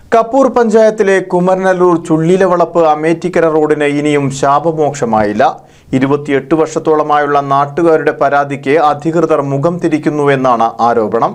കപ്പൂർ പഞ്ചായത്തിലെ കുമരനല്ലൂർ ചുള്ളിലവളപ്പ് അമേറ്റിക്കര റോഡിന് ഇനിയും ശാപമോക്ഷമായില്ല ഇരുപത്തിയെട്ട് വർഷത്തോളമായുള്ള നാട്ടുകാരുടെ പരാതിക്ക് അധികൃതർ മുഖം തിരിക്കുന്നുവെന്നാണ് ആരോപണം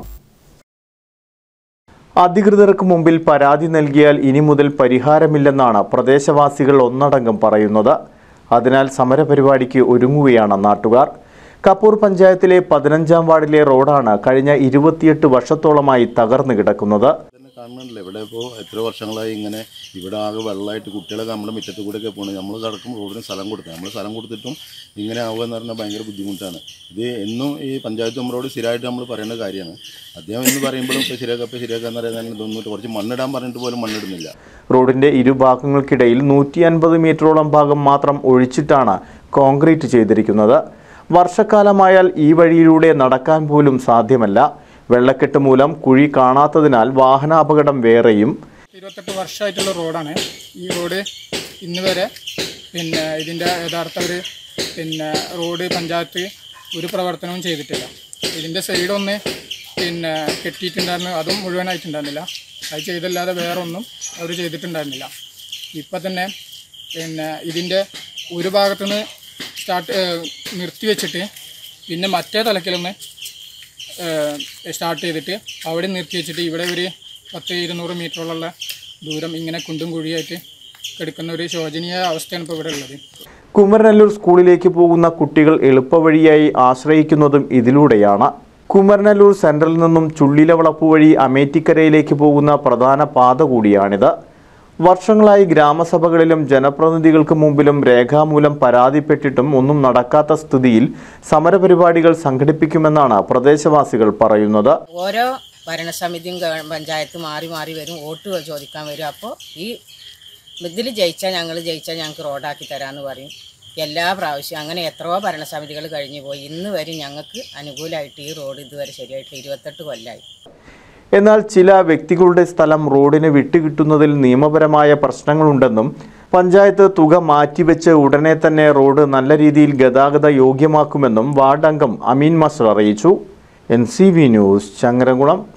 അധികൃതർക്ക് മുമ്പിൽ പരാതി നൽകിയാൽ ഇനി മുതൽ പരിഹാരമില്ലെന്നാണ് പ്രദേശവാസികൾ ഒന്നടങ്കം പറയുന്നത് അതിനാൽ സമരപരിപാടിക്ക് ഒരുങ്ങുകയാണ് നാട്ടുകാർ കപ്പൂർ പഞ്ചായത്തിലെ പതിനഞ്ചാം വാർഡിലെ റോഡാണ് കഴിഞ്ഞ ഇരുപത്തിയെട്ട് വർഷത്തോളമായി തകർന്നു കിടക്കുന്നത് തന്നെ കാണുന്നുണ്ടല്ലോ ഇവിടെ ഇപ്പോൾ എത്ര വർഷങ്ങളായി ഇങ്ങനെ ഇവിടെ ആകെ വെള്ളമായിട്ട് കുട്ടികളൊക്കെ നമ്മുടെ മുറ്റത്ത് കൂടെയൊക്കെ പോകണം നമ്മൾ കടക്കും റോഡിന് സ്ഥലം കൊടുക്കുക നമ്മൾ സ്ഥലം കൊടുത്തിട്ടും ഇങ്ങനെ ആവുക എന്ന് പറഞ്ഞാൽ ഭയങ്കര ബുദ്ധിമുട്ടാണ് ഇത് എന്നും ഈ പഞ്ചായത്ത് മെമ്പറോട് സ്ഥിരമായിട്ട് നമ്മൾ പറയേണ്ട കാര്യമാണ് അദ്ദേഹം എന്ന് പറയുമ്പോഴും ഇപ്പോൾ ശരിയാക്കാം ഇപ്പോൾ ശരിയാക്കുക എന്ന് പറയുന്നത് ഇതൊന്നും കുറച്ച് മണ്ണിടാൻ പറഞ്ഞിട്ട് പോലും മണ്ണിടുന്നില്ല റോഡിന്റെ ഇരുഭാഗങ്ങൾക്കിടയിൽ നൂറ്റി അൻപത് മീറ്ററോളം ഭാഗം മാത്രം ഒഴിച്ചിട്ടാണ് കോൺക്രീറ്റ് ചെയ്തിരിക്കുന്നത് വർഷക്കാലമായാൽ ഈ വഴിയിലൂടെ നടക്കാൻ പോലും സാധ്യമല്ല വെള്ളക്കെട്ട് മൂലം കുഴി കാണാത്തതിനാൽ വാഹനാപകടം വേറെയും ഇരുപത്തെട്ട് വർഷമായിട്ടുള്ള റോഡാണ് ഈ റോഡ് ഇന്ന് വരെ പിന്നെ ഇതിൻ്റെ യഥാർത്ഥ ഒരു പിന്നെ റോഡ് പഞ്ചായത്ത് ഒരു പ്രവർത്തനവും ചെയ്തിട്ടില്ല ഇതിൻ്റെ സൈഡൊന്ന് പിന്നെ കെട്ടിയിട്ടുണ്ടായിരുന്നു അതും മുഴുവനായിട്ടുണ്ടായിരുന്നില്ല അത് ചെയ്തല്ലാതെ വേറെ ഒന്നും അവർ ചെയ്തിട്ടുണ്ടായിരുന്നില്ല ഇപ്പം തന്നെ പിന്നെ ഇതിൻ്റെ ഒരു ഭാഗത്തുനിന്ന് സ്റ്റാർട്ട് നിർത്തി വെച്ചിട്ട് പിന്നെ മറ്റേ തലക്കിലൊന്ന് സ്റ്റാർട്ട് ചെയ്തിട്ട് അവിടെ നിർത്തി വെച്ചിട്ട് ഇവിടെ ഒരു പത്ത് ഇരുന്നൂറ് മീറ്ററോളമുള്ള ദൂരം ഇങ്ങനെ കുണ്ടും കുഴിയായിട്ട് കിടക്കുന്ന ഒരു ശോചനീയ അവസ്ഥയാണ് ഇപ്പോൾ ഇവിടെ ഉള്ളത് കുമരനല്ലൂർ സ്കൂളിലേക്ക് പോകുന്ന കുട്ടികൾ എളുപ്പവഴിയായി ആശ്രയിക്കുന്നതും ഇതിലൂടെയാണ് കുമരനല്ലൂർ സെൻട്രലിൽ നിന്നും ചുള്ളിലവളപ്പ് വഴി അമേറ്റിക്കരയിലേക്ക് പോകുന്ന പ്രധാന പാത കൂടിയാണിത് വർഷങ്ങളായി ഗ്രാമസഭകളിലും ജനപ്രതിനിധികൾക്ക് മുമ്പിലും രേഖാമൂലം പരാതിപ്പെട്ടിട്ടും ഒന്നും നടക്കാത്ത സ്ഥിതിയിൽ സമരപരിപാടികൾ സംഘടിപ്പിക്കുമെന്നാണ് പ്രദേശവാസികൾ പറയുന്നത് ഓരോ ഭരണസമിതിയും ഗവ- പഞ്ചായത്ത് മാറി മാറി വരും വോട്ട് ചോദിക്കാൻ വരും അപ്പോൾ ഈ ഇതിൽ ജയിച്ചാൽ ഞങ്ങൾ ജയിച്ചാൽ ഞങ്ങൾക്ക് റോഡാക്കി തരാമെന്ന് പറയും എല്ലാ പ്രാവശ്യവും അങ്ങനെ എത്രയോ ഭരണസമിതികൾ കഴിഞ്ഞു പോയി ഇന്ന് വരെ ഞങ്ങൾക്ക് അനുകൂലമായിട്ട് ഈ റോഡ് ഇതുവരെ ശരിയായിട്ട് ഇരുപത്തെട്ട് കൊല്ലമായി എന്നാൽ ചില വ്യക്തികളുടെ സ്ഥലം റോഡിന് വിട്ടുകിട്ടുന്നതിൽ നിയമപരമായ പ്രശ്നങ്ങളുണ്ടെന്നും പഞ്ചായത്ത് തുക മാറ്റിവെച്ച് ഉടനെ തന്നെ റോഡ് നല്ല രീതിയിൽ ഗതാഗത യോഗ്യമാക്കുമെന്നും വാർഡ് അംഗം അമീൻ മാസ്റ്റർ അറിയിച്ചു N C V news Changaramkulam